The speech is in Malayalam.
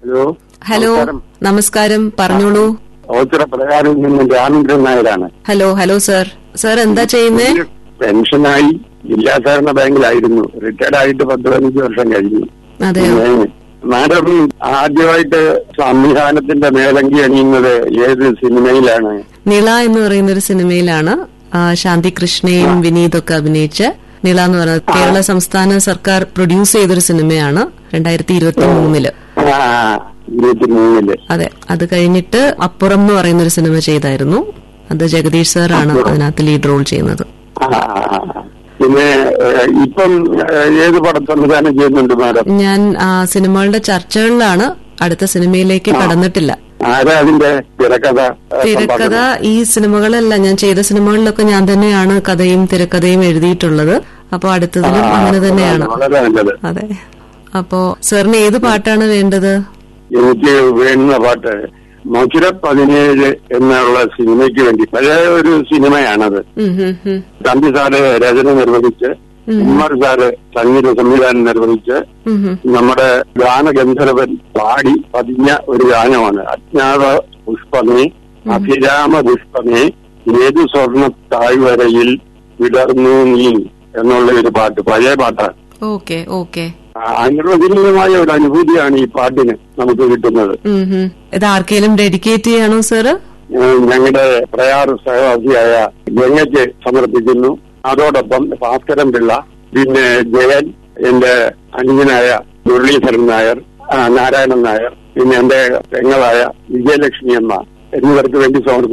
ഹലോ ഹലോ നമസ്കാരം. നമസ്കാരം പറഞ്ഞോളൂ ഓച്ചിറ പ്രകാരം നിന്ന് രാമേന്ദ്രൻ നായരാണ് ഹലോ ഹലോ സർ സർ എന്താ ചെയ്യുന്നേ പെൻഷനായി ജില്ലാ സഹകരണ ബാങ്കിലായിരുന്നു റിട്ടയർഡ് ആയിട്ട് പത്ത് പതിനഞ്ച് വർഷം കഴിഞ്ഞു അതെയോ പിന്നെ മാഡം ആദ്യമായിട്ട് സംവിധാനത്തിന്റെ മേലങ്കി അണിയുന്നത് ഏത് സിനിമയിലാണ് നിള എന്ന് പറയുന്ന ഒരു സിനിമയിലാണ് ആ, ശാന്തി കൃഷ്ണയും വിനീതൊക്കെ അഭിനയിച്ച് നിള എന്ന് പറയുന്നത് കേരള സംസ്ഥാന സർക്കാർ പ്രൊഡ്യൂസ് ചെയ്തൊരു സിനിമയാണ് രണ്ടായിരത്തി ഇരുപത്തി മൂന്നില് ആ ഇരുപത്തി മൂന്നില് അതെ അത് കഴിഞ്ഞിട്ട് അപ്പുറം എന്ന് പറയുന്ന ഒരു സിനിമ ചെയ്തായിരുന്നു അത് ജഗദീഷ് സാറാണ് അതിനകത്ത് ലീഡ് റോൾ ചെയ്യുന്നത് ആ, ആ, ആ. പിന്നെ ഏഹ്, ഇപ്പം ഏഹ്, ഏത് പടം സംവിധാനം ചെയ്യുന്നുണ്ട് മാഡം ഞാൻ ആ, സിനിമകളുടെ ചർച്ചകളിലാണ് അടുത്ത സിനിമയിലേക്ക് കടന്നിട്ടില്ല ആരാ അതിന്റെ തിരക്കഥ ഏഹ്, തിരക്കഥ സംഭാഷണം? ഈ സിനിമകളല്ല ഞാൻ ചെയ്ത സിനിമകളിലൊക്കെ ഞാൻ തന്നെയാണ് കഥയും തിരക്കഥയും എഴുതിയിട്ടുള്ളത് അപ്പൊ അടുത്തതിലും ആ, അങ്ങനെ തന്നെയാണ് വളരെ നല്ലത് അതെ അപ്പോ സാറിന് ഏത് പാട്ടാണ് വേണ്ടത് എനിക്ക് വേണ്ടുന്ന പാട്ട് മധുര പതിനേഴ് എന്നുള്ള സിനിമയ്ക്ക് വേണ്ടി പഴയ ഒരു സിനിമയാണത് ഉം, ഉം, ഉം. തമ്പി സാറ് രചന നിർവഹിച്ച് ഉമ്മർ സാറ് സംഗീത സംവിധാനം നിർവഹിച്ച് ഉം, ഉം. നമ്മുടെ ഗാനഗന്ധർവൻ പാടി പതിഞ്ഞ ഒരു ഗാനമാണ് അജ്ഞാത പുഷ്പമേ അഭിരാമ പുഷ്പമേ ഏതു സ്വർണ്ണ താഴ്വരയിൽ വിടർന്നു നീ എന്നുള്ള ഒരു പാട്ട് പഴയ പാട്ടാണ് ഓക്കെ ഓക്കെ ആ, അനിർവചനീയമായ ഒരു അനുഭൂതിയാണ് ഈ പാട്ടിന് നമുക്ക് കിട്ടുന്നത് ഉം, ഉം. ഇത് ആർക്കെങ്കിലും ഡെഡിക്കേറ്റ് ചെയ്യണോ സാറ് ഞങ്ങളുടെ പ്രയാർ സഹവാസിയായ ഗംഗയ്ക്ക് സമർപ്പിക്കുന്നു അതോടൊപ്പം ഭാസ്കരൻ പിള്ള പിന്നെ ജയൻ എന്റെ അനുജനായ മുരളീധരൻ നായർ ആ, നാരായണൻ നായർ പിന്നെ എന്റെ പെങ്ങളായ വിജയലക്ഷ്മി അമ്മ എന്നിവർക്ക് വേണ്ടി സമർപ്പിക്കുന്നു